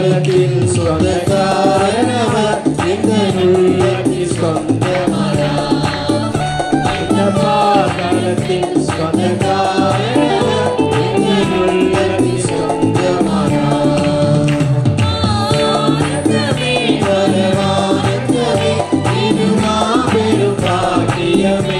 பாதத்தில் சொந்தக்காரனவர் இந்த உள்ளத்தில் சொந்தமானார் இந்த பாதத்தில் சொந்தக்காரனவர் இந்த உள்ளத்தில் சொந்தமானார் ஆனந்தமே பரமானந்தமே இது மாபெரும் பாக்கியமே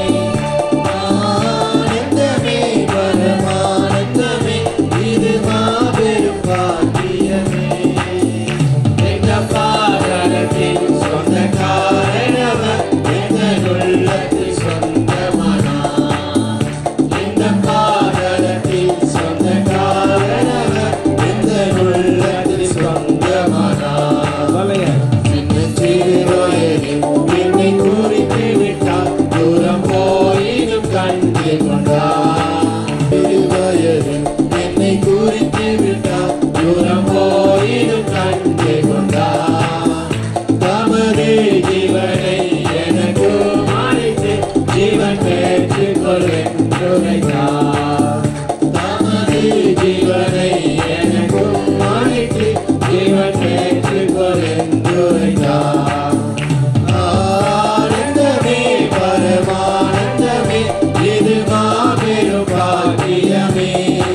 ஆனந்தமே பரமானந்தமே இது மாபெரும் பாக்கியமே இந்த பாதத்தில் சொந்தக்காரனவர் இந்த உள்ளத்தில் சொந்தமானார் இந்த பாதத்தில் சொந்தக்காரனவர் இந்த உள்ளத்தில் சொந்தமானார் சின்னஞ்சிறு வயதில் என்னை குறித்து விட்டார் தூரம் போயினும் கண்டு கொண்டார் சிறு வயதில் என்னை குறித்து விட்டார் தூரம் போயினும் கண்டு கொண்டார் தமது ஜீவனை எனக்கு அளித்து ஜீவன் பெற்றுக் கொள்வென்றுரைத்தார் தமது ஜீவனை எனக்கு அளித்து ஜீவன் பெற்றுக் கொள்வென்றுரைத்தார் ஆனந்தமே பரமானந்தமே இது மாபெரும் பாக்கியமே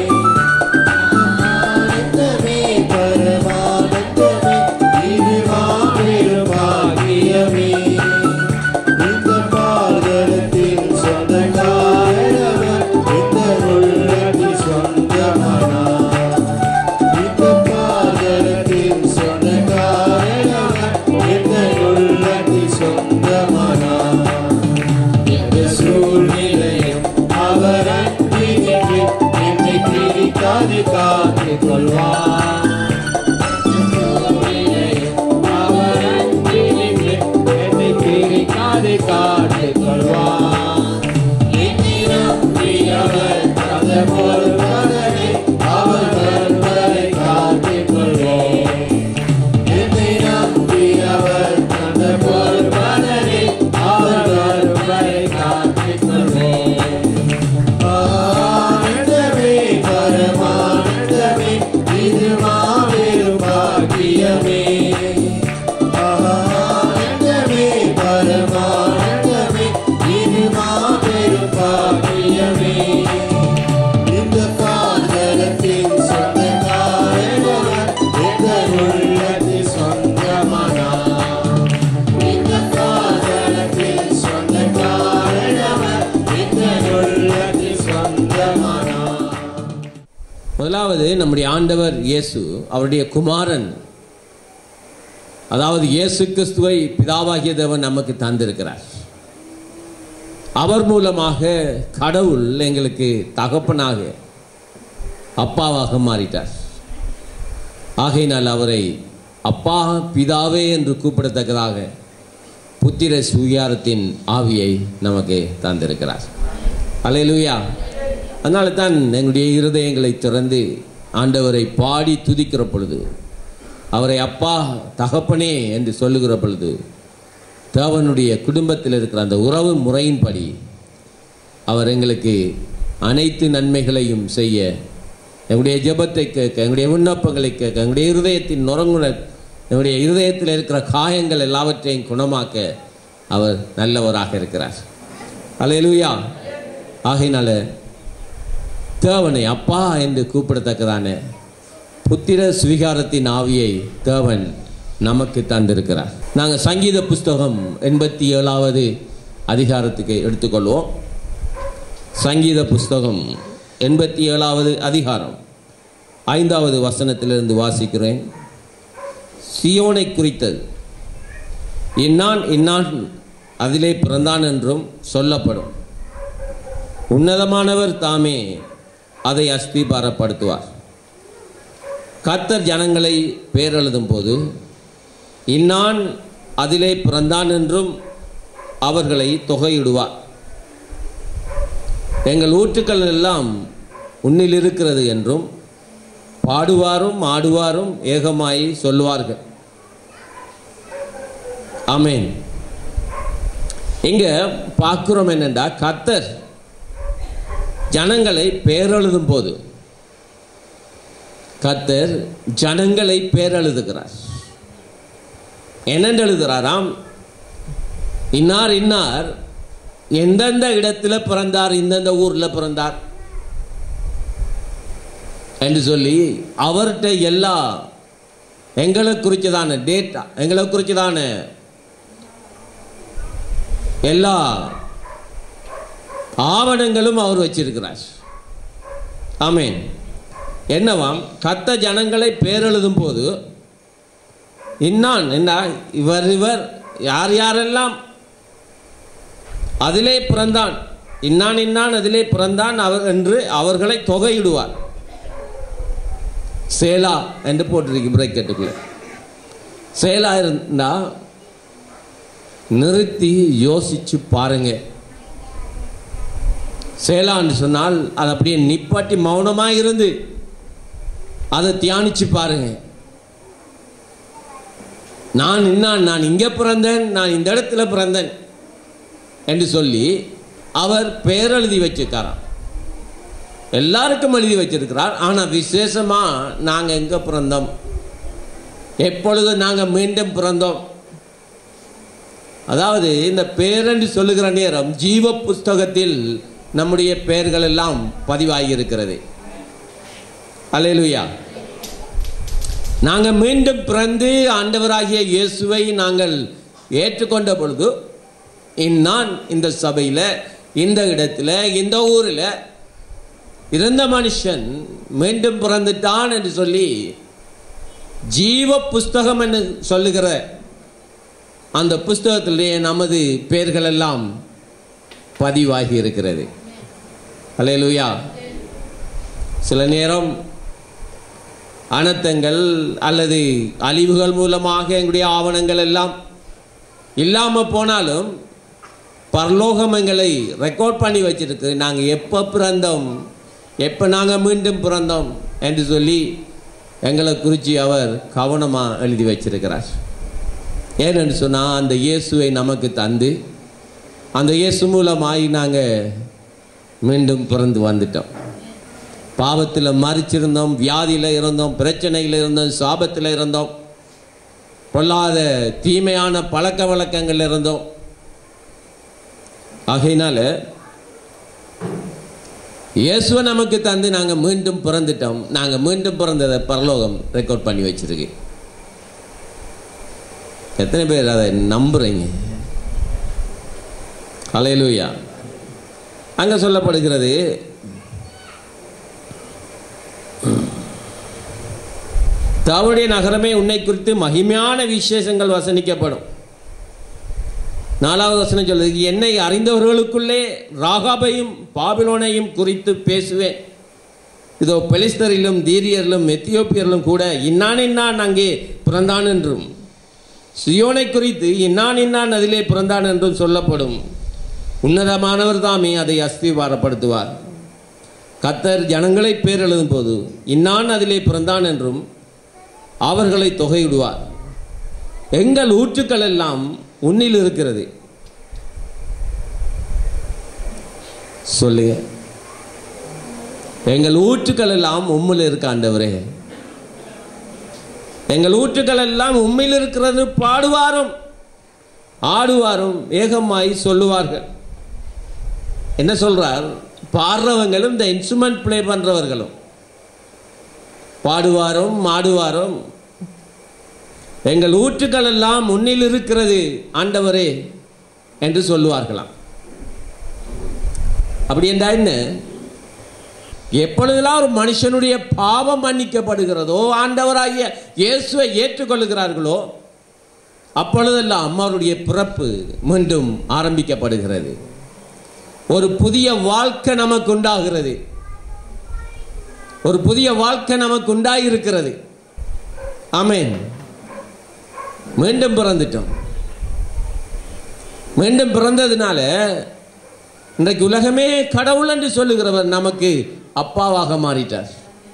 ஆனந்தமே பரமானந்தமே இது மாபெரும் பாக்கியமே இந்த பாதத்தில் சொந்தக்காரவர் இந்த உள்ளத்தில் சொந்தமானார் இந்த பாதத்தில் சொந்தக்காரவர் இந்த உள்ளத்தில் சொந்தமானார் எந்த சூழ்நிலையும் அவர் அன்பு நின்று என்னை பிரிக்காது காத்துக் கொள்வார் எந்த சூழ்நிலையும் அவர் அன்பு நின்று என்னை பிரிக்காது காத்துக் கொள்வார் என்னை நம்பியவர் தந்த பொருள்களை அவர் வருவரை காத்துக் கொள்வோம் என்னை நம்பி அவர் தந்த பொறுப்பதனை அவர் வரும் வரை காத்துக் கொள்வோம். ஆனந்தமே பரமானந்தமே இது மாபெரும் பாக்கியமே ஆனந்தமே பரமானந்தமே இது மாபெரும் பாக்கியமே இந்த பாதலத்தில் சொந்தக்காரனவர் எங்கள் உள்ளத்தில் சொந்தமானார் இந்த பாதலத்தில் சொந்தக்காரனவர் எங்கள் உள்ளத்தில் சொந்தமானார் முதலாவது நம்முடைய ஆண்டவர் இயேசு அவருடைய குமாரன் அதாவது இயேசு கிறிஸ்துவை பிதாவாகிய தேவன் நமக்கு தந்திருக்கிறார் அவர் மூலமாக கடவுள் எங்களுக்கு தகப்பனாக அப்பாவாக மாறிட்டார் ஆகையினால் அவரை அப்பா பிதாவே என்று கூப்பிடத்தக்கதாக புத்திர சுவிகாரத்தின் ஆவியை நமக்கு தந்திருக்கிறார் அலையலுயா அதனால தான் எங்களுடைய இருதயங்களை திறந்து ஆண்டவரை பாடி துதிக்கிற பொழுது அவரை அப்பா தகப்பனே என்று சொல்லுகிற பொழுது தேவனுடைய குடும்பத்தில் இருக்கிற அந்த உறவு முறையின்படி அவர் எங்களுக்கு அனைத்து நன்மைகளையும் செய்ய எங்களுடைய ஜெபத்தை கேட்க எங்களுடைய விண்ணப்பங்களை கேட்க எங்களுடைய இருதயத்தின் நுரங்குணர் எங்களுடைய இருதயத்தில் இருக்கிற காயங்கள் எல்லாவற்றையும் குணமாக்க அவர் நல்லவராக இருக்கிறார் அல்லேலூயா ஆகையினால தேவனை அப்பா என்று கூப்பிடத்தக்கதான புத்திர சுவிகாரத்தின் ஆவியை தேவன் நமக்கு தந்திருக்கிறார் நாங்கள் சங்கீத புஸ்தகம் எண்பத்தி ஏழாவது அதிகாரத்துக்கு எடுத்துக்கொள்வோம் சங்கீத புஸ்தகம் எண்பத்தி ஏழாவது அதிகாரம் ஐந்தாவது வசனத்திலிருந்து வாசிக்கிறேன் சியோனை குறித்தது இன்னான் இன்னான் அதிலே பிறந்தான் என்றும் சொல்லப்படும் உன்னதமானவர் தாமே அதை அஸ்திபாரப்படுத்துவார் கர்த்தர் ஜனங்களை பேரெழுதும் போது இன்னான் அதிலே பிறந்தான் என்றும் அவர்களை தொகையிடுவார் எங்கள் ஊற்றுக்கள் எல்லாம் உன்னில் இருக்கிறது என்றும் பாடுவாரும் ஆடுவாரும் ஏகமாய் சொல்லுவார்கள் ஆமென் இங்க பார்க்கிறோம் என்னென்றா கர்த்தர் ஜனங்களை பேரெழுதும் போது கத்தர் ஜனங்களை பேரெழுதுகிறார் என்னென்று எழுதுகிறாராம் இன்னார் இன்னார் எந்தெந்த இடத்துல பிறந்தார் இந்தந்த ஊர்ல பிறந்தார் என்று சொல்லி அவர்கிட்ட எல்லா எங்களை குறிச்சதான டேட்டா எங்களை குறிச்சதான எல்லா ஆவணங்களும் அவர் வச்சிருக்கிறார் ஆமென் என்னவாம் கத்த ஜனங்களை பேரெழுதும் போது இன்னான் என்ன இவர் இவர் யார் யாரெல்லாம் அதிலே பிறந்தான் இன்னான் இன்னான் அதிலே பிறந்தான் அவர் என்று அவர்களை தொகையிடுவார் சேலா என்று போட்டிருக்கு பிரேக்கெட்டுக்குள்ள சேலா இருந்தா நிறுத்தி யோசிச்சு பாருங்க சேலான்னு சொன்னால் அது அப்படியே நிப்பாட்டி மௌனமா இருந்து அதை தியானிச்சு பாருங்க நான் இன்னான் நான் இங்கே பிறந்தேன் நான் இந்த இடத்துல பிறந்தேன் என்று சொல்லி அவர் பேரெழுதி வச்சிருக்காராம் எல்லாருக்கும் எழுதி வச்சிருக்கிறார் ஆனால் விசேஷமா நாங்கள் எங்கே பிறந்தோம் எப்பொழுது நாங்கள் மீண்டும் பிறந்தோம் அதாவது இந்த பேரென்று சொல்லுகிற நேரம் ஜீவ புஸ்தகத்தில் நம்முடைய பெயர்கள் எல்லாம் பதிவாகி இருக்கிறது அல்லேலூயா நாங்கள் மீண்டும் பிறந்து ஆண்டவராகிய இயேசுவை நாங்கள் ஏற்றுக்கொண்ட பொழுது இந்நான் இந்த சபையில் இந்த இடத்துல இந்த ஊரில் இருந்த மனுஷன் மீண்டும் பிறந்துட்டான் என்று சொல்லி ஜீவ புஸ்தகம் என்று சொல்லுகிற அந்த புஸ்தகத்திலே நமது பெயர்கள் எல்லாம் பதிவாகி இருக்கிறது அல்லேலூயா சில நேரம் அனர்த்தங்கள் அல்லது அழிவுகள் மூலமாக எங்களுடைய ஆவணங்கள் எல்லாம் இல்லாமல் போனாலும் பரலோகம் எங்களை ரெக்கார்ட் பண்ணி வச்சிருக்கு நாங்கள் எப்போ பிறந்தோம் எப்போ நாங்கள் மீண்டும் பிறந்தோம் என்று சொல்லி எங்களை குறித்து அவர் கவனமாக எழுதி வச்சிருக்கிறார் ஏனென்று சொன்னால் அந்த இயேசுவை நமக்கு தந்து அந்த இயேசு மூலமாகி நாங்கள் மீண்டும் பிறந்து வந்துட்டோம் பாவத்தில் மறிச்சிருந்தோம் வியாதியில் இருந்தோம் பிரச்சனையில் இருந்தோம் சாபத்தில் இருந்தோம் பொல்லாத தீமையான பழக்க வழக்கங்கள் இருந்தோம் ஆகையினால இயேசுவை நமக்கு தந்து நாங்கள் மீண்டும் பிறந்துட்டோம் நாங்கள் மீண்டும் பிறந்ததை பரலோகம் ரெக்கார்ட் பண்ணி வச்சிருக்கு எத்தனை பேர் அதை நம்புறீங்க அலையலூயா அங்கே சொல்லப்படுகிறது தாவுடைய நகரமே உன்னை குறித்து மகிமையான விசேஷங்கள் வசனிக்கப்படும் நாலாவது வசனம் சொல்லுது என்னை அறிந்தவர்களுக்குள்ளே ராகாபையும் பாபிலோனையும் குறித்து பேசுவேன் இதோ பெலிஸ்தரிலும் தீரியரிலும் எத்தியோப்பியரிலும் கூட இன்னான் இன்னான் அங்கே பிறந்தான் என்றும் சியோனை குறித்து இன்னான் இன்னான் அதிலே பிறந்தான் என்றும் சொல்லப்படும் உன்னதமானவர் தாமே அதை அஸ்திவாரப்படுத்துவார் கத்தர் ஜனங்களை பேரெழுதும் போது இன்னான் அதிலே பிறந்தான் என்றும் அவர்களை தொகையிடுவார் எங்கள் ஊற்றுக்கள் எல்லாம் உன்னில் இருக்கிறது சொல்லுங்க எங்கள் ஊற்றுக்கள் எல்லாம் உம்மில் இருக்க ஆண்டவரே எங்கள் ஊற்றுக்கள் எல்லாம் உண்மையில் இருக்கிறது பாடுவாரும் ஆடுவாரும் ஏகமாய் சொல்லுவார்கள் என்ன சொல்றார் பாடுறவங்களும் இந்த இன்ஸ்ட்ருமெண்ட் ப்ளே பண்றவர்களும் பாடுவாரும் ஆடுவாரும் எங்கள் ஊற்றுக்கள் எல்லாம் முன்னில் இருக்கிறது ஆண்டவரே என்று சொல்லுவார்களாம் அப்படி என்றா என்ன எப்பொழுதெல்லாம் ஒரு மனுஷனுடைய பாவம் மன்னிக்கப்படுகிறதோ ஆண்டவராகிய இயேசுவை ஏற்றுக்கொள்கிறார்களோ அப்பொழுதெல்லாம் அவருடைய பிறப்பு மீண்டும் ஆரம்பிக்கப்படுகிறது ஒரு புதிய வாழ்க்கை நமக்கு உண்டாகிறது ஒரு புதிய வாழ்க்கை நமக்கு உண்டாயிருக்கிறது ஆமென் மீண்டும் பிறந்துட்டோம் மீண்டும் பிறந்ததுனால இன்றைக்கு உலகமே கடவுள் என்று சொல்லுகிறவர் நமக்கு அப்பாவாக மாறிட்டார்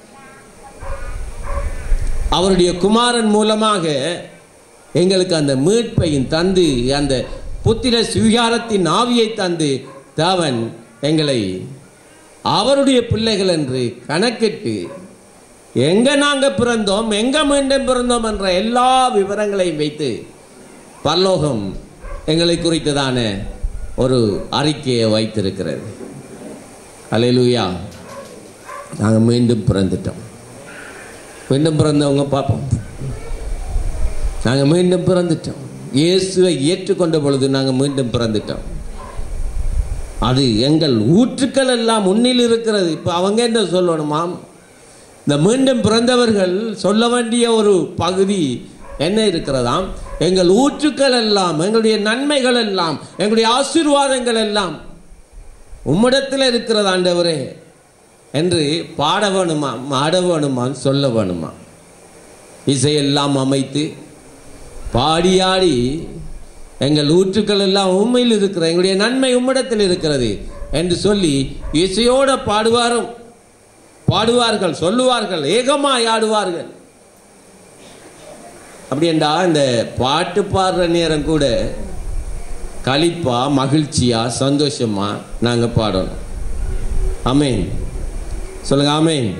அவருடைய குமாரன் மூலமாக எங்களுக்கு அந்த மீட்பையும் தந்து அந்த புத்திர சுவிகாரத்தின் ஆவியை தந்து தேவன் எங்களை அவருடைய பிள்ளைகள் என்று கணக்கிட்டு எங்க நாங்க பிறந்தோம் எங்க மீண்டும் பிறந்தோம் என்ற எல்லா விவரங்களையும் வைத்து பரலோகம் எங்களை குறித்ததான ஒரு அறிக்கையை வைத்திருக்கிறது அல்லேலூயா நாங்கள் மீண்டும் பிறந்துட்டோம் மீண்டும் பிறந்தவங்க பார்ப்போம் நாங்கள் மீண்டும் பிறந்துட்டோம் இயேசுவை ஏற்றுக்கொண்ட பொழுது நாங்கள் மீண்டும் பிறந்துட்டோம் அது எங்கள் ஊற்றுக்கள் எல்லாம் முன்னில் இருக்கிறது இப்போ அவங்க என்ன சொல்லணுமாம் இந்த மீண்டும் பிறந்தவர்கள் சொல்ல வேண்டிய ஒரு பகுதி என்ன இருக்கிறதாம் எங்கள் ஊற்றுக்கள் எல்லாம் எங்களுடைய நன்மைகள் எல்லாம் எங்களுடைய ஆசீர்வாதங்கள் எல்லாம் உம்மிடத்தில் இருக்கிறது ஆண்டவரே என்று பாட வேணுமா ஆட வேணுமான்னு சொல்ல வேணுமா இசையெல்லாம் அமைத்து பாடியாடி எங்கள் ஊற்றுக்கள் எல்லாம் உண்மையில் இருக்கிற எங்களுடைய நன்மை உம்மிடத்தில் இருக்கிறது என்று சொல்லி இசையோட பாடுவாரும் பாடுவார்கள் சொல்லுவார்கள் ஏகமாய் ஆடுவார்கள் அப்படின்றா இந்த பாட்டு பாடுற நேரம் கூட களிப்பா மகிழ்ச்சியா சந்தோஷமா நாங்க பாடணும் ஆமென் சொல்லுங்க ஆமென்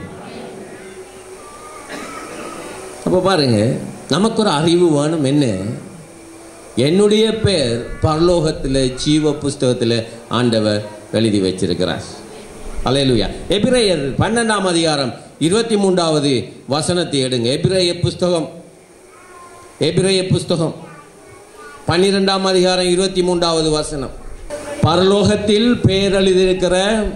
அப்போ பாருங்க நமக்கு ஒரு அறிவு வேணும் என்ன என்னுடைய பேர் பரலோகத்தில் ஜீவ புஸ்தகத்தில் ஆண்டவர் எழுதி வச்சிருக்கிறார் அலையலுயா எபிரேயர் பன்னெண்டாம் அதிகாரம் இருபத்தி மூன்றாவது வசனத்தை எடுங்க எபிரேய புஸ்தகம் எபிரேய புஸ்தகம் பன்னிரெண்டாம் அதிகாரம் இருபத்தி மூன்றாவது வசனம் பரலோகத்தில் பெயர் எழுதியிருக்கிற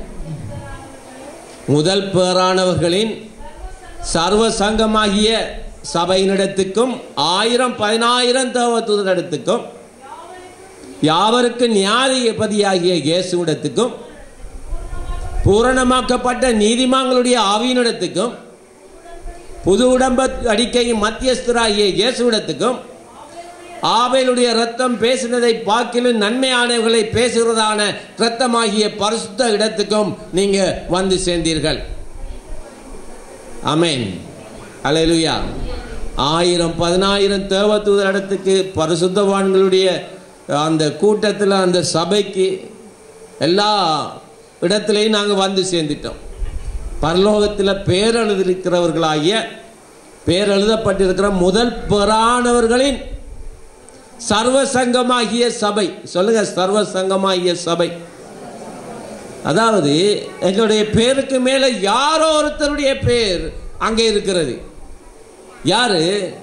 முதல் பேரானவர்களின் சர்வ சங்கமாகிய சபையினிடத்துக்கும் ஆயிரம் பதினாயிரம் தேவதூதரிடத்துக்கும் யாவருக்கு நியாயாதிபதியாகிய இயேசுவிடத்துக்கும் பூரணமாக்கப்பட்ட நீதிமான்களுடைய ஆவியினிடத்துக்கும் புது உடம்ப அடிக்கையும் மத்தியஸ்தராகிய இயேசுவிடத்துக்கும் ஆவேலுடைய ரத்தம் பேசினதை பார்க்கிலும் நன்மையானவர்களை பேசுகிறதான இரத்தமாகிய பரிசுத்த இடத்துக்கும் நீங்க வந்து சேர்ந்தீர்கள் அமேன் அலையலுயா ஆயிரம் பதினாயிரம் தேவதூதர் இடத்துக்கு பரிசுத்தவான்களுடைய அந்த கூட்டத்தில் அந்த சபைக்கு எல்லா இடத்துலையும் நாங்கள் வந்து சேர்ந்துட்டோம் பரலோகத்தில் பேரெழுதிருக்கிறவர்களாகிய பேரெழுதப்பட்டிருக்கிற முதல் பெறானவர்களின் சர்வ சங்கமாகிய சபை சொல்லுங்க சர்வ சங்கமாகிய சபை அதாவது எங்களுடைய பேருக்கு மேல யாரோ ஒருத்தருடைய பேர் அங்கே இருக்கிறது யாரு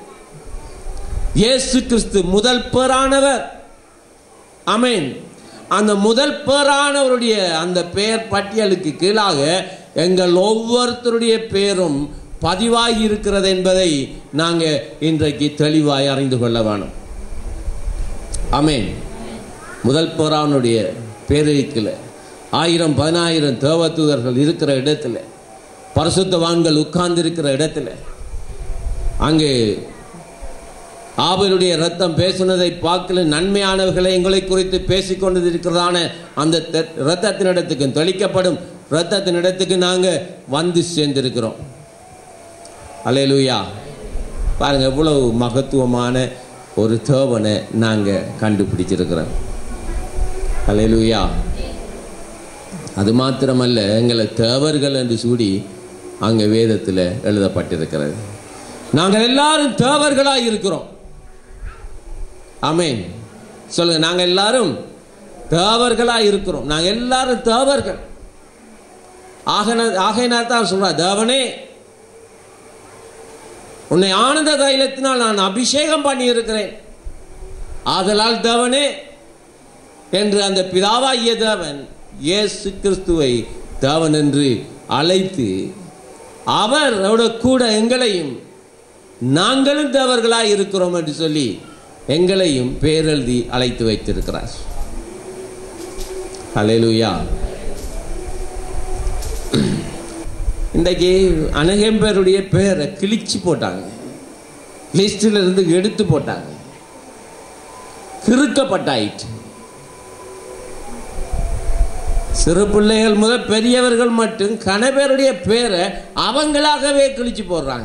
இயேசு கிறிஸ்து முதல் பேரானவர் அமேன் அந்த முதல் பேரானவருடைய அந்த பெயர் பட்டியலுக்கு கீழாக எங்கள் ஒவ்வொருத்தருடைய பேரும் பதிவாகி இருக்கிறது என்பதை நாங்கள் இன்றைக்கு தெளிவாய் அறிந்து கொள்ள வேணும் அமேன் முதல் பேரானுடைய பேரழிக்கில் ஆயிரம் பதினாயிரம் தேவதூதர்கள் இருக்கிற இடத்துல பரிசுத்தவான்கள் உட்கார்ந்து இருக்கிற இடத்துல அங்கே ஆபலுடைய ரத்தம் பேசுனதை பார்க்கல நன்மையானவர்களை எங்களை குறித்து பேசிக்கொண்டு இருக்கிறதான அந்த தெ- இரத்தத்தினிடத்துக்கு தெளிக்கப்படும் இரத்தத்தினிடத்துக்கு நாங்கள் வந்து சேர்ந்திருக்கிறோம் அலையலூயா பாருங்க எவ்வளவு மகத்துவமான ஒரு தேவனை நாங்கள் கண்டுபிடிச்சிருக்கிறோம் அலையலூயா அது மாத்திரமல்ல எங்களை தேவர்கள் என்று சூடி அங்கே வேதத்தில் எழுதப்பட்டிருக்கிறது நாங்கள் எல்லாரும் தேவர்களாக இருக்கிறோம் ஆமென் சொல்லுங்க நாங்கள் எல்லாரும் தேவர்களாக இருக்கிறோம் நாங்கள் எல்லாரும் தேவர்கள் ஆகன ஆகையினா தான் சொல்றா தேவனே உன்னை ஆனந்த தைலத்தினால் நான் அபிஷேகம் பண்ணி இருக்கிறேன் ஆதலால் தேவனே என்று அந்த பிதாவாகிய தேவன் இயேசு கிறிஸ்துவை தேவன் என்று அழைத்து அவர் அவரோட கூட எங்களையும் நாங்களும் தேவர்களாய் இருக்கிறோம் என்று சொல்லி எங்களையும் பேரெழுதி அழைத்து வைத்திருக்கிறார் ஹalleluya இன்றைக்கு அநேகம் பேருடைய பேரை கிழிச்சு போட்டாங்க லிஸ்டில் இருந்து எடுத்து போட்டாங்க கிறுக்கப்பட்டாயிற்று சிறு பிள்ளைகள் முதல் பெரியவர்கள் மட்டும் கணவருடைய பேரை அவங்களாகவே கிழிச்சு போடுறாங்க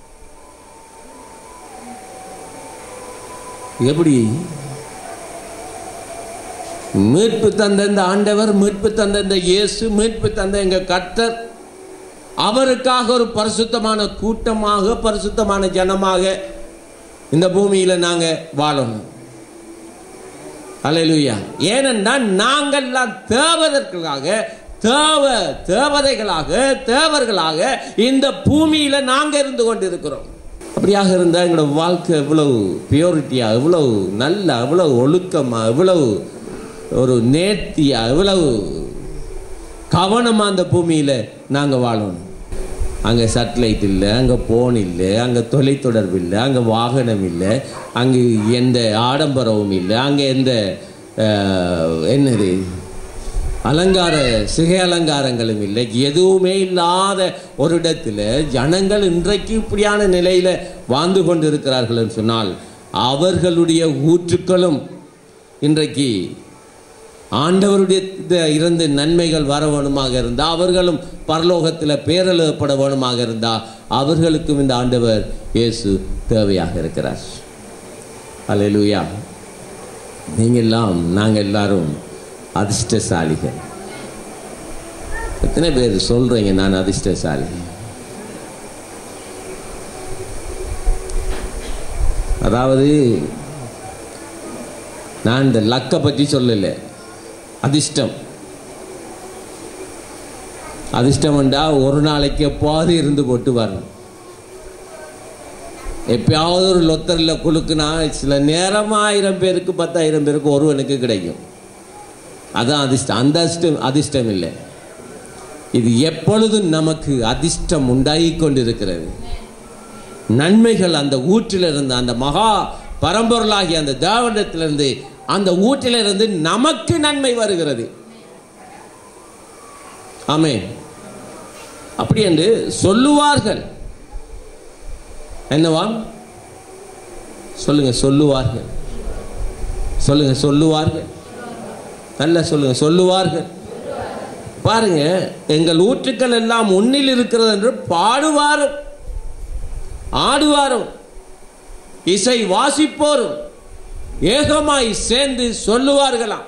எப்படி மீட்பு தந்த இந்த ஆண்டவர் மீட்பு தந்த இந்த இயேசு மீட்பு தந்த எங்க கர்த்தர் அவருக்காக ஒரு பரிசுத்தமான கூட்டமாக பரிசுத்தமான ஜனமாக இந்த பூமியில நாங்க வாழணும் அல்லேலூயா ஏனென்றால் நாங்கள்லாம் தேவதற்காக தேவ தேவதைகளாக தேவர்களாக இந்த பூமியில நாங்க இருந்து கொண்டிருக்கிறோம் அப்படியாக இருந்தால் எங்களோட வாழ்க்கை இவ்வளவு பியூரிட்டியா இவ்வளவு நல்லா இவ்வளவு ஒழுக்கமா இவ்வளவு ஒரு நேர்த்தியா இவ்வளவு கவனமா அந்த பூமியில நாங்க வாழணும் அங்கே சட்டலைட் இல்லை அங்கே போன் இல்லை அங்கே தொலைத்தொடர்பு இல்லை அங்கே வாகனம் இல்லை அங்கே எந்த ஆடம்பரமும் இல்லை அங்கே எந்த அஹ், என்னது அலங்கார சிகை அலங்காரங்களும் இல்லை எதுவுமே இல்லாத ஒரு இடத்துல ஜனங்கள் இன்றைக்கு இப்படியான நிலையில வாழ்ந்து கொண்டிருக்கிறார்கள் என்று சொன்னால் அவர்களுடைய ஊற்றுக்களும் இன்றைக்கு ஆண்டவருடைய த- இருந்து நன்மைகள் வர வேணுமாக இருந்தால் அவர்களும் பரலோகத்தில் பேரழுப்பட வேணுமாக இருந்தால் அவர்களுக்கும் இந்த ஆண்டவர் இயேசு தேவையாக இருக்கிறார் அல்லேலூயா நீங்கள் எல்லாம் நாங்கள் எல்லாரும் அதிர்ஷ்டசாலிகள் எத்தனை பேர் சொல்றீங்க நான் அதிர்ஷ்டசாலி அதாவது நான் இந்த லக்கை பற்றி சொல்லலை அதிர்ஷ்டம் அதிர்ஷ்டம் என்றா ஒரு நாளைக்கு எப்பாவது இருந்து போட்டு வரணும் எப்பயாவது ஒரு லொத்தரில் குலுக்குனா சில நேரம் ஆயிரம் பேருக்கு பத்தாயிரம் பேருக்கு ஒருவனுக்கு கிடைக்கும் அதான் அதிர்ஷ்டம் அந்த அதிர்ஷ்டம் அதிர்ஷ்டம் இல்லை இது எப்பொழுதும் நமக்கு அதிர்ஷ்டம் உண்டாகி கொண்டிருக்கிறது நன்மைகள் அந்த ஊற்றிலிருந்து அந்த மகா பரம்பொருளாகிய அந்த தேவனிடத்திலிருந்து அந்த ஊற்றிலிருந்து நமக்கு நன்மை வருகிறது ஆமே அப்படி என்று சொல்லுவார்கள் என்னவா சொல்லுங்க சொல்லுவார்கள் சொல்லுங்க சொல்லுவார்கள் நல்லா சொல்லுங்க சொல்லுவார்கள் பாருங்க எங்கள் ஊற்றுக்கள் எல்லாம் உன்னில் இருக்கிறது என்று பாடுவாரும் ஆடுவாரும் இசை வாசிப்போரும் ஏகமாய் சேர்ந்து சொல்லுவார்களாம்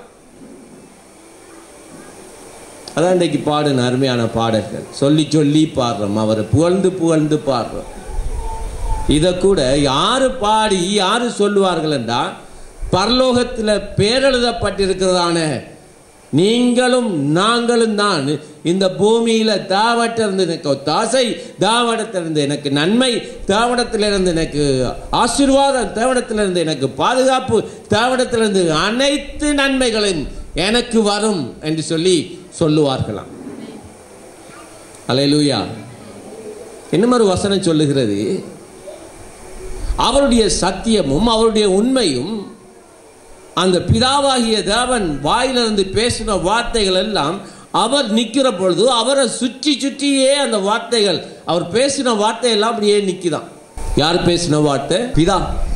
அதான் இன்றைக்கு பாடின அருமையான பாடல்கள் சொல்லி சொல்லி பாடுறோம் அவரை புகழ்ந்து புகழ்ந்து பாடுறோம் இதை கூட யாரு பாடி யாரு சொல்லுவார்கள் என்றால் பரலோகத்தில் பேரெழுதப்பட்டிருக்கிறதான நீங்களும் நாங்களும் தான் இந்த பூமியில தாவட்டிலிருந்து எனக்கு ஒத்தாசை தாவடத்திலிருந்து எனக்கு நன்மை தாவடத்திலிருந்து எனக்கு ஆசீர்வாதம் தேவடத்திலிருந்து எனக்கு பாதுகாப்பு தேவடத்திலிருந்து அனைத்து நன்மைகளும் எனக்கு வரும் என்று சொல்லி சொல்லுவார்களாம் அலையலூயா இன்னும் ஒரு வசனம் சொல்லுகிறது அவருடைய சத்தியமும் அவருடைய உண்மையும் அந்த பிதாவாகிய தேவன் வாயிலிருந்து பேசின வார்த்தைகள் எல்லாம் அவர் நிற்கிற பொழுது அவரை சுற்றி சுற்றியே அந்த வார்த்தைகள் அவர் பேசின வார்த்தை எல்லாம் அப்படியே நிற்கிதான் யார் பேசின வார்த்தை பிதா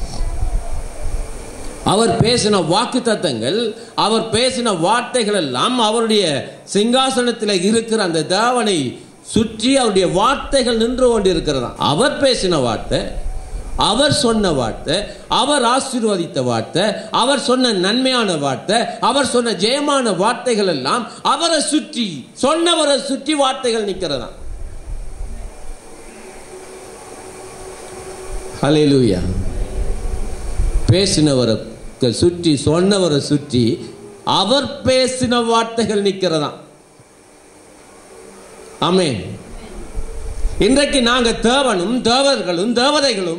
அவர் பேசின வாக்கு தத்தங்கள் அவர் பேசின வார்த்தைகள் எல்லாம் அவருடைய சிங்காசனத்தில் இருக்கிற அந்த தேவனை சுற்றி அவருடைய வார்த்தைகள் நின்று கொண்டிருக்கிறதா அவர் பேசின வார்த்தை அவர் சொன்ன வார்த்தை அவர் ஆசீர்வதித்த வார்த்தை அவர் சொன்ன நன்மையான வார்த்தை அவர் சொன்ன ஜெயமான வார்த்தைகள் எல்லாம் அவரை சுற்றி சொன்னவரை சுற்றி வார்த்தைகள் நிற்கிறதா ஹalleluya பேசினவரை சுற்றி சொன்னவரை சுற்றி அவர் பேசின வார்த்தைகள் நிற்கிறதா ஆமென் இன்றைக்கு நாங்க தேவனும் தேவர்களும் தேவதைகளும்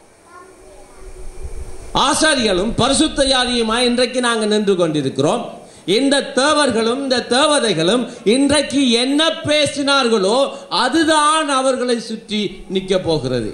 ஆசாரிகளும் பரிசுத்த யாதியுமாய் இன்றைக்கு நாங்கள் நின்று கொண்டிருக்கிறோம் இந்த தேவர்களும் இந்த தேவதைகளும் இன்றைக்கு என்ன பேசினார்களோ அதுதான் அவர்களை சுற்றி நிற்க போகிறது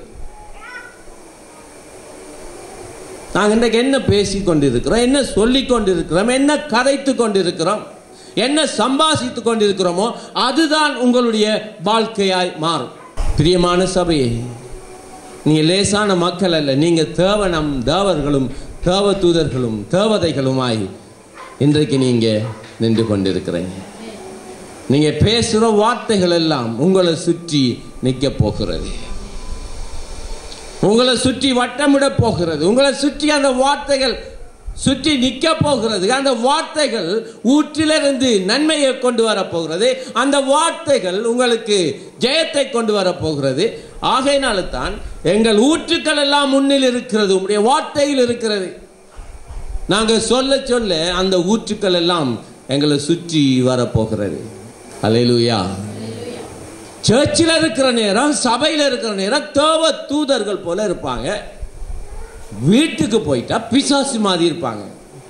நாங்கள் இன்றைக்கு என்ன பேசி கொண்டிருக்கிறோம் என்ன சொல்லி கொண்டிருக்கிறோம் என்ன கதைத்து கொண்டிருக்கிறோம் என்ன சம்பாசித்து கொண்டிருக்கிறோமோ அதுதான் உங்களுடைய வாழ்க்கையாய் மாறும் பிரியமான சபையே நீங்க லேசான மக்கள் அல்ல நீங்க தேவனம் தேவர்களும் தேவ தூதர்களும் தேவதைகளுமாய் இன்றைக்கு நீங்க நின்று கொண்டிருக்கிறீங்க நீங்க பேசுற வார்த்தைகள் எல்லாம் உங்களை சுற்றி நிற்க போகிறது உங்களை சுற்றி வட்டமிட போகிறது உங்களை சுற்றி அந்த வார்த்தைகள் சுற்றி நிற்க போகிறது அந்த வார்த்தைகள் ஊற்றிலிருந்து நன்மையை கொண்டு வர போகிறது அந்த வார்த்தைகள் உங்களுக்கு ஜெயத்தை கொண்டு வர போகிறது ஆகையினால தான் எங்கள் ஊற்றுக்கள் எல்லாம் முன்னில் இருக்கிறது உங்களுடைய வார்த்தையில் இருக்கிறது நாங்கள் சொல்ல சொல்ல அந்த ஊற்றுக்கள் எல்லாம் எங்களை சுற்றி வரப்போகிறது அலையிலுயா சர்ச்சில் இருக்கிற நேரம் சபையில் இருக்கிற நேரம் தேவ தூதர்கள் போல இருப்பாங்க வீட்டுக்கு போயிட்டா பிசாசு மாதிரி இருப்பாங்க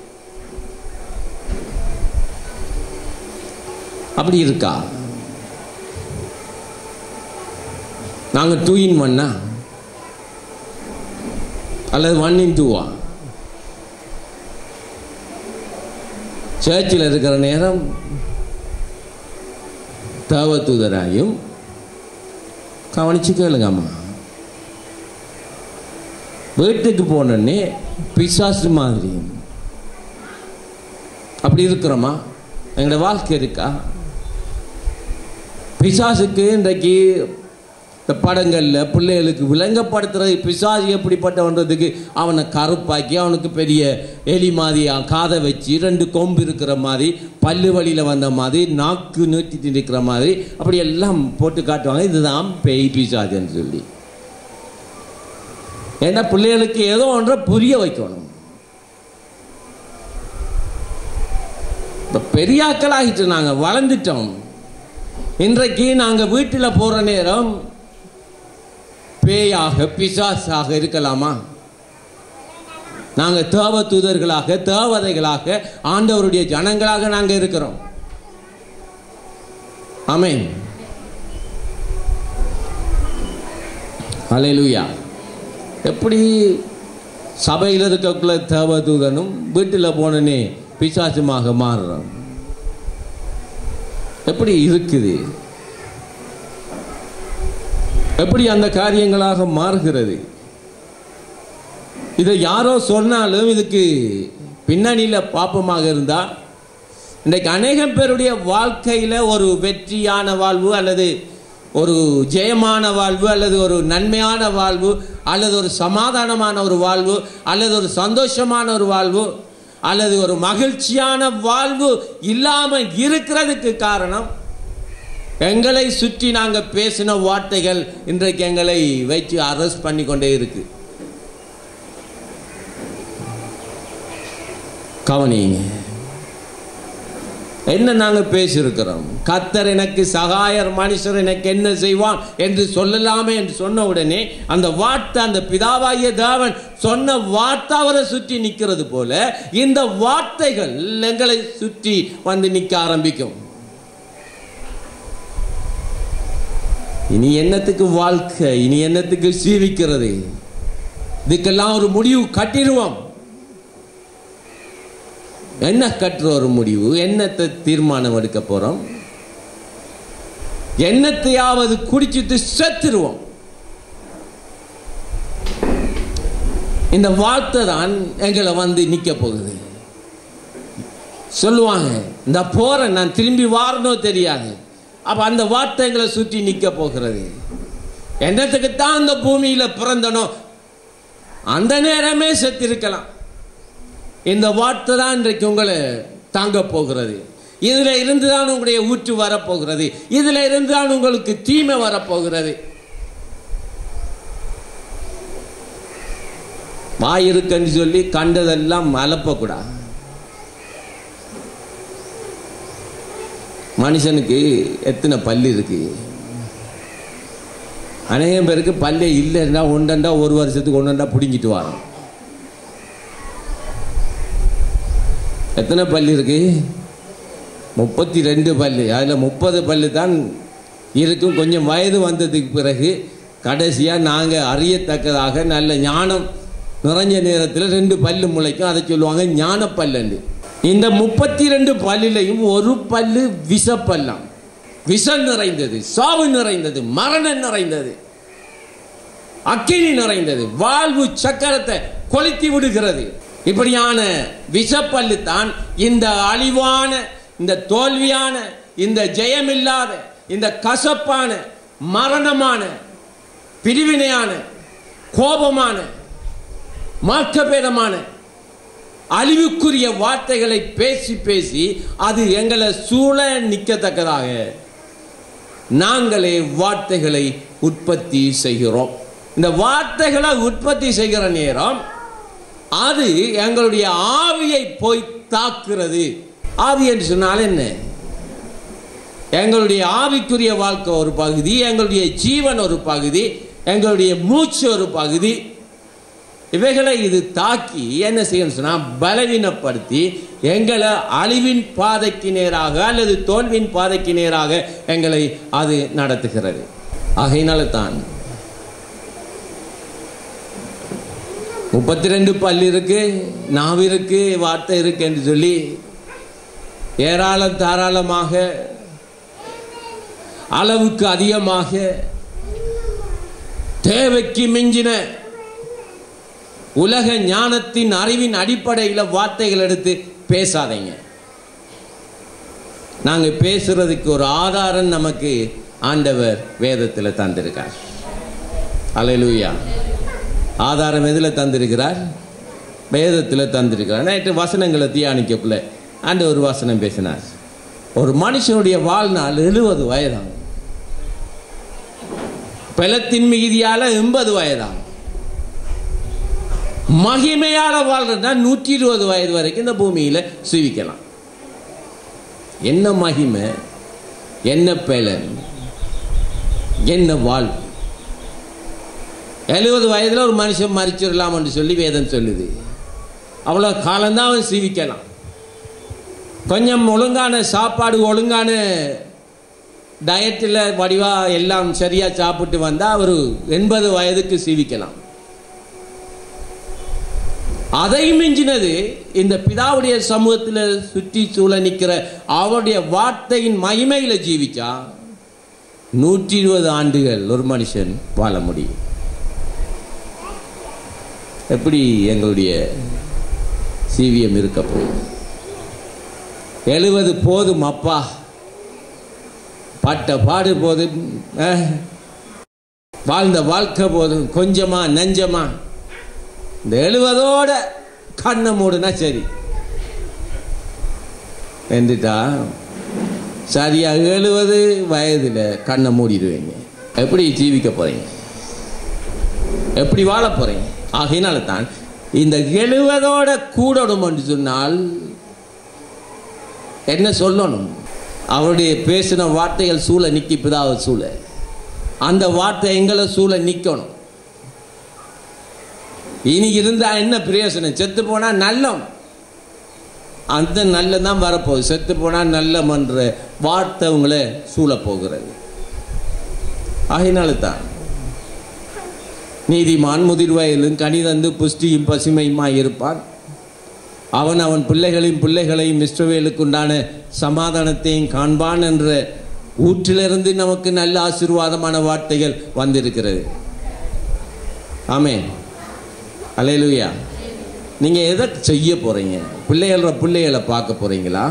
அப்படி இருக்கா நாங்க டூ இன் ஒன்னா அல்லது ஒன் இன் டூவா சர்ச்சில் இருக்கிற நேரம் தேவதூதராயும் கவனிச்சு கேளுங்கம்மா வீட்டுக்கு போனோடனே பிசாசு மாதிரி அப்படி இருக்கிறோமா எங்களோட வாழ்க்கை இருக்கா பிசாசுக்கு இன்றைக்கு இந்த படங்களில் பிள்ளைகளுக்கு விளங்கப்படுத்துறது பிசாசு எப்படிப்பட்டவன்றதுக்கு அவனை கருப்பாக்கி அவனுக்கு பெரிய எலி மாதிரி காதை வச்சு ரெண்டு கொம்பு இருக்கிற மாதிரி பல்லு வழியில் வந்த மாதிரி நாக்கு நீட்டிட்டு இருக்கிற மாதிரி அப்படி எல்லாம் போட்டு காட்டுவாங்க இதுதான் பேய் பிசாசுன்னு சொல்லி ஏன்னா பிள்ளைகளுக்கு ஏதோ ஒன்றை புரிய வைக்கணும் இப்போ பெரியாக்கள் ஆகிட்டு நாங்கள் வளர்ந்துட்டோம் இன்றைக்கு நாங்கள் வீட்டில் போகிற நேரம் பேயாக பிசாசாக இருக்கலாமா நாங்கள் தேவ தூதர்களாக தேவதைகளாக ஆண்டவருடைய ஜனங்களாக நாங்கள் இருக்கிறோம் ஆமென் அலையலூயா எப்படி சபையில் இருக்கக்குள்ள தேவதூதனும் வீட்டில் போனனே பிசாசுமாக மாறுறோம் எப்படி இருக்குது எப்படி அந்த காரியங்களாக மாறுகிறது இதை யாரோ சொன்னாலும் இதுக்கு பின்னணியில் பாப்பமாக இருந்தால் இன்றைக்கு அநேகம் பேருடைய வாழ்க்கையில் ஒரு வெற்றியான வாழ்வு அல்லது ஒரு ஜெயமான வாழ்வு அல்லது ஒரு நன்மையான வாழ்வு அல்லது ஒரு சமாதானமான ஒரு வாழ்வு அல்லது ஒரு சந்தோஷமான ஒரு வாழ்வு அல்லது ஒரு மகிழ்ச்சியான வாழ்வு இல்லாமல் இருக்கிறதுக்கு காரணம் எங்களை சுற்றி நாங்கள் பேசின வார்த்தைகள் இன்றைக்கு எங்களை வைத்து அரெஸ்ட் பண்ணி கொண்டே இருக்கு கவனிங்க என்ன நாங்கள் பேசியிருக்கிறோம் கத்தர் எனக்கு சகாயர் மனுஷர் எனக்கு என்ன செய்வான் என்று சொல்லலாமே என்று சொன்ன உடனே அந்த வார்த்தை அந்த பிதாவாகிய தேவன் சொன்ன வார்த்தை அவரை சுற்றி நிற்கிறது போல இந்த வார்த்தைகள் எங்களை சுற்றி வந்து நிற்க ஆரம்பிக்கும் இனி என்னத்துக்கு வாழ்க்கை இனி என்னத்துக்கு சீவிக்கிறது இதுக்கெல்லாம் ஒரு முடிவு கட்டிடுவோம் என்ன கட்டுற ஒரு முடிவு என்னத்தை தீர்மானம் எடுக்க போறோம் என்னத்தையாவது குடிச்சிட்டு செத்துருவோம் இந்த வார்த்தை தான் எங்களை வந்து நிக்க போகுது சொல்லுவாங்க இந்த போறேன் நான் திரும்பி வாரனோ தெரியாது அப்ப அந்த வார்த்தை எங்களை சுற்றி நிக்க போகிறது என்னத்துக்கு தான் அந்த பூமியில பிறந்தனோ அந்த நேரமே செத்திருக்கலாம் இந்த வார்த்தை தான் இன்றைக்கு உங்களை தாங்க போகிறது இதில் இருந்து தான் உங்களுடைய ஊற்று வரப்போகிறது இதில் இருந்து தான் உங்களுக்கு தீமை வரப்போகிறது வாய் இருக்குன்னு சொல்லி கண்டதெல்லாம் அலப்பக்கூடாது மனுஷனுக்கு எத்தனை பல்லு இருக்கு அநேகம் பேருக்கு பல்லே இல்லைன்னா ஒன்றண்டா ஒரு வருஷத்துக்கு ஒன்றண்டா பிடுங்கிட்டு வரோம் எத்தனை பல்லு இருக்கு முப்பத்தி ரெண்டு பல்லு அதில் முப்பது பல்லு தான் இருக்கும் கொஞ்சம் வயது வந்ததுக்கு பிறகு கடைசியாக நாங்கள் அறியத்தக்கதாக நல்ல ஞானம் நிறைஞ்ச நேரத்தில் ரெண்டு பல்லு முளைக்கும் அதை சொல்லுவாங்க ஞான பல்லு இந்த முப்பத்தி ரெண்டு பல்லிலையும் ஒரு பல்லு விஷப்பல்லாம் விஷம் நிறைந்தது சாவு நிறைந்தது மரணம் நிறைந்தது அக்கினி நிறைந்தது வாழ்வு சக்கரத்தை கொளுத்தி விடுகிறது இப்படியான விஷப்பல்லு தான் இந்த அழிவான இந்த தோல்வியான இந்த ஜெயமில்லாத இந்த கசப்பான மரணமான பிரிவினையான கோபமான மார்க்கபேதமான அழிவுக்குரிய வார்த்தைகளை பேசி பேசி அது எங்களை சூழ நிற்கத்தக்கதாக நாங்களே வார்த்தைகளை உற்பத்தி செய்கிறோம் இந்த வார்த்தைகளை உற்பத்தி செய்கிற நேரம் அது எங்களுடைய ஆவியை போய் தாக்குறது ஆவி என்று சொன்னால் என்ன எங்களுடைய ஆவிக்குரிய வாழ்க்கை ஒரு பகுதி எங்களுடைய ஜீவன் ஒரு பகுதி எங்களுடைய மூச்சு ஒரு பகுதி இவைகளை இது தாக்கி என்ன செய்யணும் சொன்னா பலவீனப்படுத்தி எங்களை அழிவின் பாதைக்கு நேராக அல்லது தோல்வியின் பாதைக்கு நேராக எங்களை அது நடத்துகிறது ஆகையினால தான் முப்பத்தி ரெண்டு பல் இருக்கு நாவு இருக்கு வார்த்தை இருக்கு என்று சொல்லி ஏராளம் தாராளமாக அளவுக்கு அதிகமாக தேவைக்கு மிஞ்சின உலக ஞானத்தின் அறிவின் அடிப்படையில் வார்த்தைகள் எடுத்து பேசாதீங்க நாங்க பேசுறதுக்கு ஒரு ஆதாரம் நமக்கு ஆண்டவர் வேதத்தில் தந்திருக்கார் அலையலூயா ஆதாரம் எதில் தந்திருக்கிறார் வேதத்தில் தந்திருக்கிறார் நேற்று வசனங்களை தியானிக்கக்குள்ள ஆண்டு ஒரு வசனம் பேசினார் ஒரு மனுஷனுடைய வாழ்நாள் எழுபது வயதாகும் பலத்தின் மிகுதியால எண்பது வயதாகும் மகிமையால வாழ்றதா நூற்றி இருபது வயது வரைக்கும் இந்த பூமியில சுவிக்கலாம் என்ன மகிமை என்ன பலன் என்ன வாழ்வு எழுபது வயதுல ஒரு மனுஷன் மறிச்சிடலாம் என்று சொல்லி வேதம் சொல்லுது அவ்வளோ காலம்தான் அவன் சீவிக்கலாம் கொஞ்சம் ஒழுங்கான சாப்பாடு ஒழுங்கான டயட்டில் வடிவா எல்லாம் சரியாக சாப்பிட்டு வந்தால் அவர் எண்பது வயதுக்கு சீவிக்கலாம் அதை மிஞ்சினது இந்த பிதாவுடைய சமூகத்தில் சுற்றி சூழ நிற்கிற அவருடைய வார்த்தையின் மகிமையில் ஜீவிச்சா நூற்றி இருபது ஆண்டுகள் ஒரு மனுஷன் வாழ முடியும் எப்படி எங்களுடைய சீவியம் இருக்க போகுது எழுவது போதும் அப்பா பட்ட பாடு போதும் அஹ், வாழ்ந்த வாழ்க்கை போதும் கொஞ்சமா நெஞ்சமா இந்த எழுவதோட கண்ணை மூடுனா சரி என்றுட்டா சரியா எழுபது வயதில் கண்ணை மூடிடுவீங்க எப்படி ஜீவிக்க போறீங்க எப்படி வாழ போறீங்க ஆகையினால தான் இந்த எழுவதோட கூடணும் என்று சொன்னால் என்ன சொல்லணும் அவருடைய பேசின வார்த்தைகள் சூழ நிக்கி பிதாவை சூழ அந்த வார்த்தை எங்களை சூழ நிக்கணும் இனி இருந்தா என்ன பிரயோசனம் செத்து போனா நல்லம் அந்த நல்லம் தான் வரப்போகுது செத்து போனா நல்லம்ன்ற வார்த்தை உங்களை சூழ போகிறது ஆகையினால தான் நீதிமான் முதிர் வயலும் கனிதந்து புஷ்டியும் பசுமையுமாய் இருப்பான் அவன் அவன் பிள்ளைகளையும் பிள்ளைகளையும் இஸ்ரவேலுக்கு உண்டான சமாதானத்தையும் காண்பான் என்ற ஊற்றிலிருந்து நமக்கு நல்ல ஆசீர்வாதமான வார்த்தைகள் வந்திருக்கிறது ஆமென் அலையலுயா நீங்கள் எதை செய்ய போகிறீங்க பிள்ளைகள பிள்ளைகளை பார்க்க போகிறீங்களா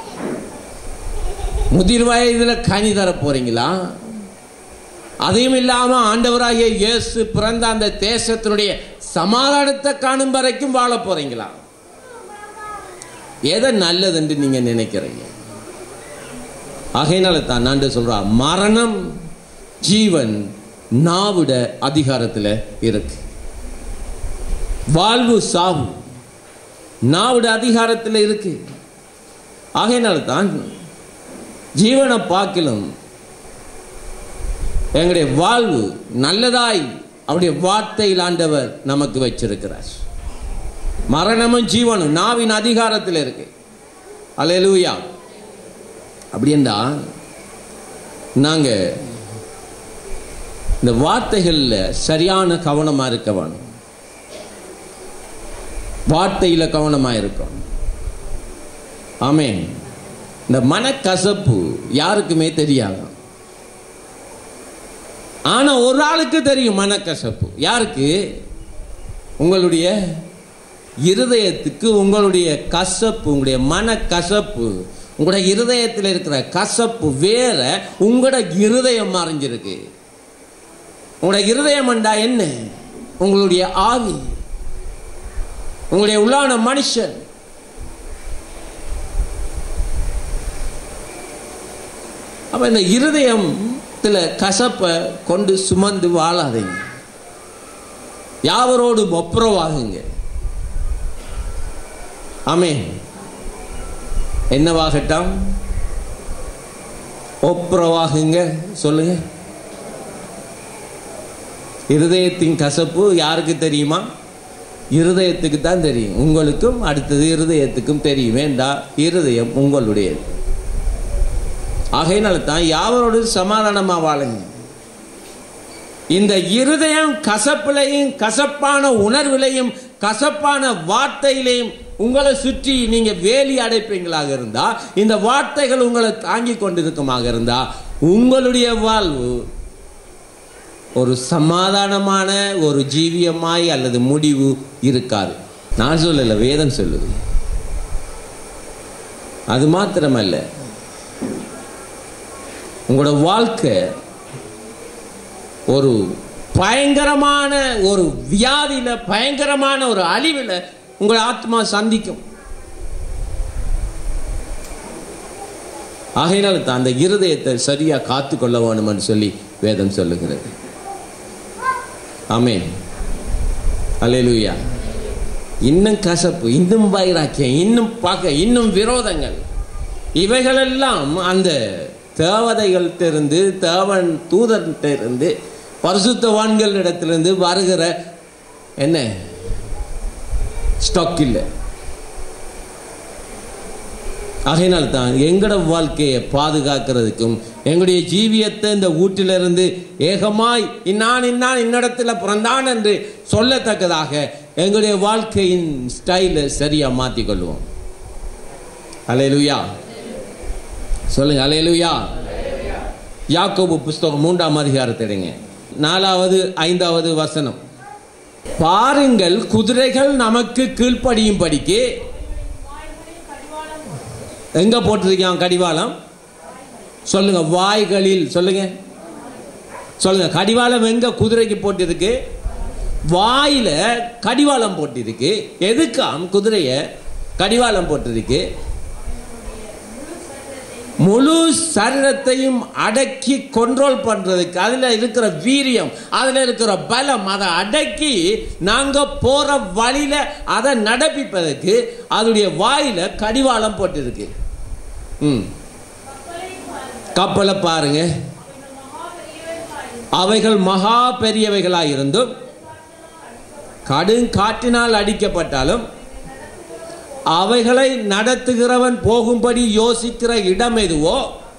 முதிர் வயதில் கனி தர போகிறீங்களா அதையும் இல்லாமல் ஆண்டவராகிய இயேசு பிறந்த அந்த தேசத்தினுடைய சமாதானத்தை காணும் வரைக்கும் வாழ போகிறீங்களா எதை நல்லதுன்னு நீங்கள் நினைக்கிறீங்க ஆகையினால தான் நான் சொல்றா மரணம் ஜீவன் நாவிட அதிகாரத்தில் இருக்கு வாழ்வு சாவு நாவிட அதிகாரத்தில் இருக்கு ஆகையினால தான் ஜீவனை பார்க்கலும் எங்களுடைய வாழ்வு நல்லதாய் அவருடைய வார்த்தையில் ஆண்டவர் நமக்கு வச்சிருக்கிறார் மரணமும் ஜீவனும் நாவின் அதிகாரத்தில் இருக்கு அல்லேலூயா அப்படின்னா நாங்க இந்த வார்த்தைகளில் சரியான கவனமா இருக்க வேணும் வார்த்தையில கவனமா இருக்கும் ஆமென் இந்த மனக்கசப்பு யாருக்குமே தெரியாது ஆனா ஒரு ஆளுக்கு தெரியும் மனக்கசப்பு யாருக்கு உங்களுடைய இருதயத்துக்கு உங்களுடைய கசப்பு உங்களுடைய மன கசப்பு உங்களுடைய இருதயத்தில் இருக்கிற கசப்பு வேற உங்களோட இருதயம் மறைஞ்சிருக்கு உங்களுடைய இருதயம் என்றா என்ன உங்களுடைய ஆவி உங்களுடைய உள்ளான மனுஷன் அப்ப இந்த இருதயத்துல கசப்பை கொண்டு சுமந்து வாழாதீங்க யாவரோடு ஒப்புரவாகுங்க ஆமே என்னவாகட்டும் ஒப்புரவாகுங்க சொல்லுங்க இருதயத்தின் கசப்பு யாருக்கு தெரியுமா இருதயத்துக்கு தான் தெரியும் உங்களுக்கும் அடுத்தது இருதயத்துக்கும் தெரியும் வேண்டா இருதயம் உங்களுடையது ஆகையினால தான் யாவரோடு சமாதானமா வாழுங்க இந்த இருதயம் கசப்பிலையும் கசப்பான உணர்விலையும் கசப்பான வார்த்தையிலையும் உங்களை சுற்றி நீங்க வேலி அடைப்பீங்களாக இருந்தா இந்த வார்த்தைகள் உங்களை தாங்கி கொண்டிருக்குமாக இருந்தா உங்களுடைய வாழ்வு ஒரு சமாதானமான ஒரு ஜீவியமாய் அல்லது முடிவு இருக்காது நான் சொல்லல வேதம் சொல்லுது அது மாத்திரமல்ல உங்களோட வாழ்க்கை ஒரு பயங்கரமான ஒரு வியாதியில பயங்கரமான ஒரு அழிவில் உங்களை ஆத்மா சந்திக்கும் ஆகையினால தான் அந்த இருதயத்தை சரியா காத்து கொள்ள வேணும்னு சொல்லி வேதம் சொல்லுகிறது ஆமென் அல்லேலூயா இன்னும் கசப்பு இன்னும் வைராக்கியம் இன்னும் பகை இன்னும் விரோதங்கள் இவைகளெல்லாம் அந்த தேவதைகள்கிட்ட தேவன் தூதர்கிட்ட இருந்து பரிசுத்தவான்களிடத்திலிருந்து வருகிற என்ன ஸ்டாக் இல்லை ஆகையினால் தான் எங்களோட வாழ்க்கையை பாதுகாக்கிறதுக்கும் எங்களுடைய ஜீவியத்தை இந்த வீட்டிலிருந்து ஏகமாய் இன்னான் இன்னான் இன்னிடத்துல பிறந்தான் என்று சொல்லத்தக்கதாக எங்களுடைய வாழ்க்கையின் ஸ்டைலை சரியா மாற்றிக் கொள்வோம் அலையலுயா சொல்லுங்க அலையலுயா யாக்கோபு புஸ்தகம் மூன்றாம் அதிகாரத்திடுங்க நாலாவது ஐந்தாவது வசனம் பாருங்கள் குதிரைகள் நமக்கு கீழ்ப்படியும் படிக்கு எங்க போட்டிருக்கான் கடிவாளம் சொல்லுங்க வாய்களில் சொல்லுங்க சொல்லுங்க கடிவாளம் எங்க குதிரைக்கு போட்டிருக்கு வாயில கடிவாளம் போட்டிருக்கு எதுக்காம் குதிரைய கடிவாளம் போட்டிருக்கு முழு சரீரத்தையும் அடக்கி கண்ட்ரோல் பண்றதுக்கு அதுல இருக்கிற வீரியம் அதுல இருக்கிற பலம் அதை அடக்கி நாங்க போற வழியில அதை நடப்பிப்பதற்கு அதனுடைய வாயில கடிவாளம் போட்டிருக்கு ம் கப்பலை பாருங்க அவைகள் மகா பெரியவைகளாயிருந்தும் கடும் காற்றினால் அடிக்கப்பட்டாலும் அவைகளை நடத்துகிறவன் போகும்படி யோசிக்கிற இடம் எதுவோ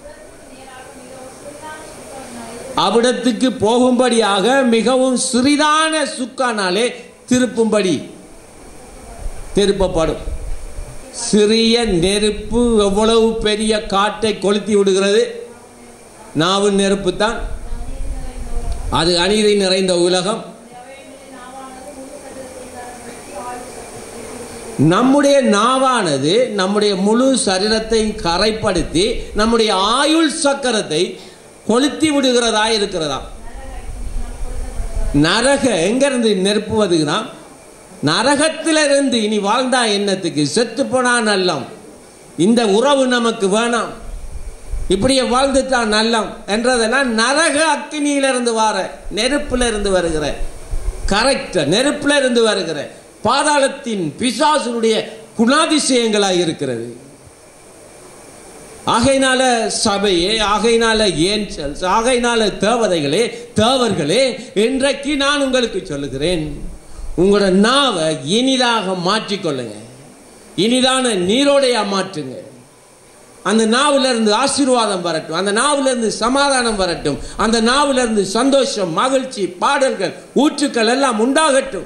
அவ்விடத்துக்கு போகும்படியாக மிகவும் சிறிதான சுக்கானாலே திருப்பும்படி திருப்பப்படும் சிறிய நெருப்பு எவ்வளவு பெரிய காட்டை கொளுத்தி விடுகிறது நாவு நெருப்பு தான் அது அநீதி நிறைந்த உலகம் நம்முடைய நாவானது நம்முடைய முழு சரீரத்தை கரைப்படுத்தி நம்முடைய ஆயுள் சக்கரத்தை கொளுத்தி விடுகிறதா இருக்கிறதா நரக எங்க இருந்து நெருப்பு வருகிறா நரகத்திலிருந்து இனி வாழ்ந்தா என்னத்துக்கு செத்து போனா நல்லம் இந்த உறவு நமக்கு வேணாம் இப்படியே வாழ்ந்துட்டா நல்லம் என்றதெல்லாம் நரக அக்கினியிலிருந்து வர நெருப்புல இருந்து வருகிற கரெக்ட் நெருப்புல இருந்து வருகிற பாதாளத்தின் பிசாசுடைய குணாதிசயங்களாய் இருக்கிறது ஆகையினால சபையே ஆகையினால ஏஞ்சல்ஸ் ஆகையினால தேவதைகளே தேவர்களே இன்றைக்கு நான் உங்களுக்கு சொல்லுகிறேன் உங்களோட நாவை இனிதாக மாற்றிக்கொள்ளுங்க இனிதான நீரோடையா மாற்றுங்க அந்த நாவில இருந்து ஆசீர்வாதம் வரட்டும் அந்த நாவில இருந்து சமாதானம் வரட்டும் அந்த நாவில இருந்து சந்தோஷம் மகிழ்ச்சி பாடல்கள் ஊற்றுக்கள் எல்லாம் உண்டாகட்டும்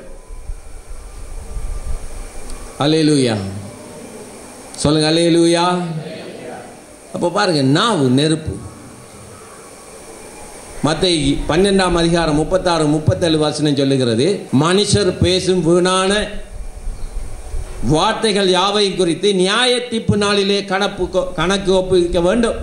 அலேலூயா சொல்லுங்க அலேலூயா அப்போ பாருங்க நாவு நெருப்பு மத்தை பன்னெண்டாம் அதிகாரம் முப்பத்தாறு முப்பத்தேழு வசனம் சொல்லுகிறது மனுஷர் பேசும் வீணான வார்த்தைகள் யாவை குறித்து நியாய தீர்ப்பு நாளிலே கணப்பு கணக்கு ஒப்புவிக்க வேண்டும்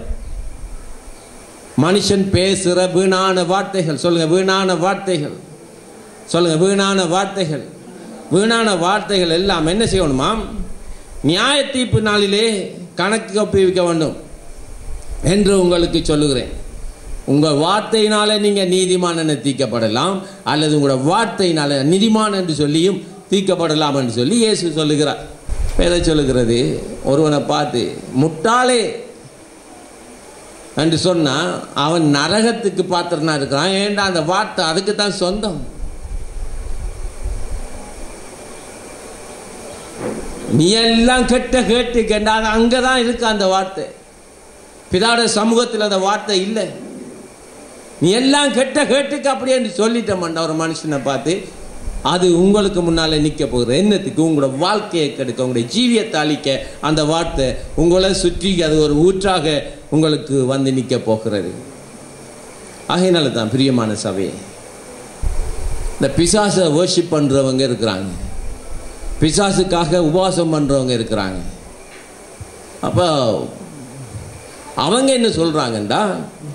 மனுஷன் பேசுகிற வீணான வார்த்தைகள் சொல்லுங்க வீணான வார்த்தைகள் சொல்லுங்க வீணான வார்த்தைகள் வீணான வார்த்தைகள் எல்லாம் என்ன செய்யணுமா நியாய தீர்ப்பு நாளிலே கணக்கு ஒப்புவிக்க வேண்டும் என்று உங்களுக்கு சொல்லுகிறேன் உங்கள் வார்த்தையினால நீங்கள் நீதிமான் தீர்க்கப்படலாம் அல்லது உங்களோட வார்த்தையினால நீதிமான் என்று சொல்லியும் தீர்க்கப்படலாம் என்று சொல்லி இயேசு சொல்லுகிறார் எதை சொல்லுகிறது ஒருவனை பார்த்து முட்டாளே என்று சொன்னா அவன் நரகத்துக்கு பாத்திரனா இருக்கிறான் ஏன்டா அந்த வார்த்தை அதுக்கு தான் சொந்தம் நீ எல்லாம் கெட்ட கேட்டு கேட்டா அது அங்கதான் இருக்கு அந்த வார்த்தை பிதாட சமூகத்தில் அந்த வார்த்தை இல்லை நீ எல்லாம் கெட்ட கேட்டுக்கு அப்படியே என்று சொல்லிட்டோம்டா ஒரு மனுஷனை பார்த்து அது உங்களுக்கு முன்னால நிற்க போகுது என்னத்துக்கு உங்களோட வாழ்க்கையை கெடுக்க உங்களுடைய ஜீவியத்தை அழிக்க அந்த வார்த்தை உங்களை சுற்றி அது ஒரு ஊற்றாக உங்களுக்கு வந்து நிற்க போகிறது ஆகையினால தான் பிரியமான சபையே இந்த பிசாசை வர்ஷிப் பண்ணுறவங்க இருக்கிறாங்க பிசாசுக்காக உபவாசம் பண்ணுறவங்க இருக்கிறாங்க அப்போ அவங்க என்ன சொல்கிறாங்கண்டா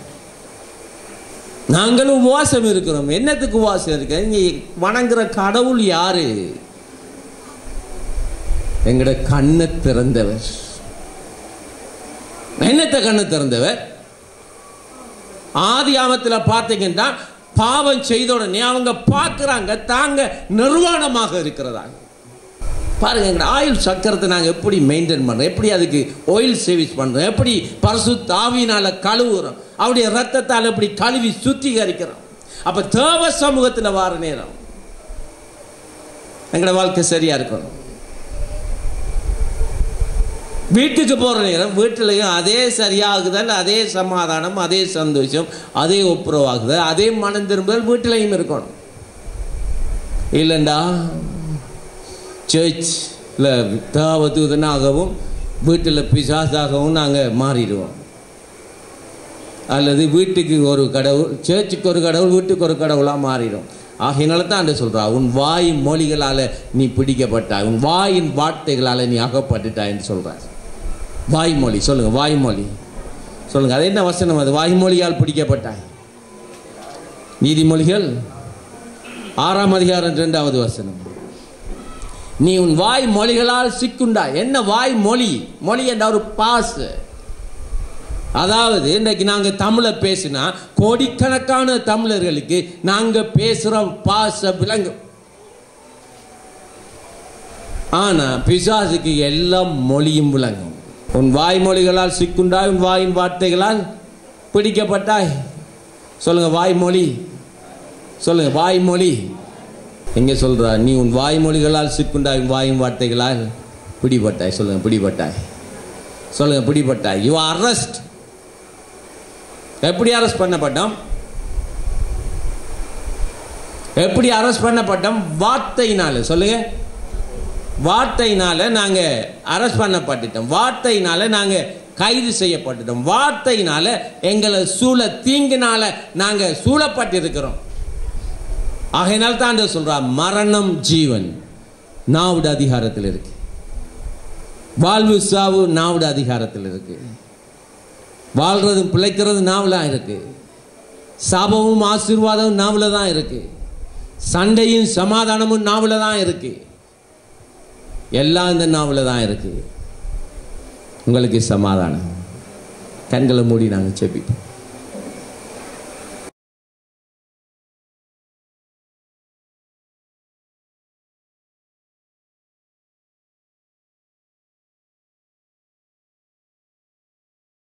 நாங்களும் உபவாசம் இருக்கிறோம் என்னத்துக்கு உபவாசம் இருக்க நீ வணங்குற கடவுள் யாரு எங்கட கண்ணை திறந்தவர் என்னத்தை கண்ணை திறந்தவர் ஆதி ஆமத்தில் பார்த்தீங்கன்னா பாவம் செய்த உடனே அவங்க பார்க்குறாங்க தாங்க நிர்வாணமாக இருக்கிறதாங்க பாருங்க எங்கள் ஆயில் சக்கரத்தை நாங்கள் எப்படி மெயின்டைன் பண்ணுறோம் எப்படி அதுக்கு ஆயில் சர்வீஸ் பண்ணுறோம் எப்படி பரசு தாவினால் கழுவுறோம் அவருடைய ரத்தத்தால் எப்படி கழுவி சுத்திகரிக்கிறோம் அப்போ தேவ சமூகத்தில் வார நேரம் எங்களோட வாழ்க்கை சரியா இருக்கணும் வீட்டுக்கு போகிற நேரம் வீட்டிலையும் அதே சரியாகுதல் அதே சமாதானம் அதே சந்தோஷம் அதே ஒப்புரவாகுதல் அதே மனம் திரும்புதல் வீட்டிலையும் இருக்கணும் இல்லைண்டா சர்ச்சில் தாவதூதனாகவும் வீட்டில் பிசாசாகவும் நாங்கள் மாறிடுவோம் அல்லது வீட்டுக்கு ஒரு கடவுள் சர்ச்சுக்கு ஒரு கடவுள் வீட்டுக்கு ஒரு கடவுளாக மாறிடும் ஆகையினால தான் அந்த சொல்கிறா உன் வாய் மொழிகளால் நீ பிடிக்கப்பட்டாய் உன் வாயின் வார்த்தைகளால் நீ அகப்பட்டுட்டாய்ன்னு சொல்கிறார் வாய்மொழி சொல்லுங்கள் வாய்மொழி சொல்லுங்கள் அது என்ன வசனம் அது வாய்மொழியால் பிடிக்கப்பட்டாய் நீதிமொழிகள் ஆறாம் அதிகாரம் ரெண்டாவது வசனம் நீ உன் வாய் மொழிகளால் சிக்குண்டாய் என்ன வாய் மொழி மொழி என்ற ஒரு பாசு அதாவது இன்னைக்கு நாங்க தமிழை பேசினா கோடிக்கணக்கான தமிழர்களுக்கு நாங்க பேசுறோம் பாச விளங்கும் ஆனா பிசாசுக்கு எல்லாம் மொழியும் விளங்கும் உன் வாய்மொழிகளால் சிக்குண்டாய் உன் வாயின் வார்த்தைகளால் பிடிக்கப்பட்டாய் சொல்லுங்க வாய்மொழி சொல்லுங்க வாய்மொழி எங்க சொல்றா நீ உன் வாய்மொழிகளால் சிக்குண்டாய் உன் வாயின் வார்த்தைகளால் பிடிபட்டாய் சொல்லுங்க பிடிபட்டாய் சொல்லுங்க பிடிபட்டாய் யூ அரெஸ்ட் எப்படி அரெஸ்ட் பண்ணப்பட்டோம் எப்படி அரெஸ்ட் பண்ணப்பட்டோம் வார்த்தையினால சொல்லுங்க வார்த்தையினால நாங்க அரெஸ்ட் பண்ணப்பட்டுட்டோம் வார்த்தையினால நாங்க கைது செய்யப்பட்டுட்டோம் வார்த்தையினால எங்களை சூழ தீங்கினால நாங்க சூழப்பட்டிருக்கிறோம் ஆகையினால் தான் ஆண்டவர் சொல்றா மரணம் ஜீவன் நாவுட அதிகாரத்தில் இருக்கு வாழ்வு சாவு நாவுட அதிகாரத்தில் இருக்கு வாழ்றதும் பிழைக்கிறதும் நாவில் இருக்கு சாபமும் ஆசீர்வாதமும் நாவில் தான் இருக்கு சண்டையும் சமாதானமும் நாவில் தான் இருக்கு எல்லாம் இந்த நாவில் தான் இருக்கு உங்களுக்கு சமாதானம் கண்களை மூடி நாங்கள் செப்பிப்போம்